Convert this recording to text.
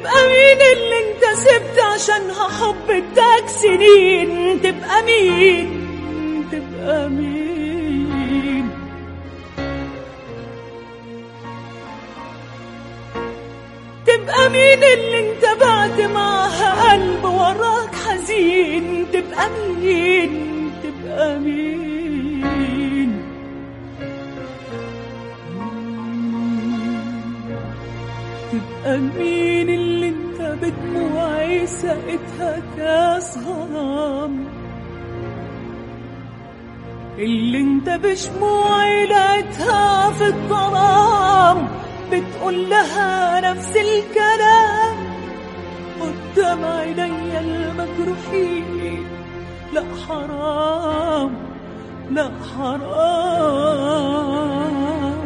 تبقى مين اللي انت سبت عشانها حب اداك سنين تبقى مين تبقى مين تبقى مين اللي انت بعد معاها قلب وراك حزين تبقى مين تبقى مين تبقى مين اللي انت بدموعي سقتها كاس غرام اللي انت بشموعي لقيتها في الظلام بتقول لها نفس الكلام قدام عيني المجروحين لا حرام لا حرام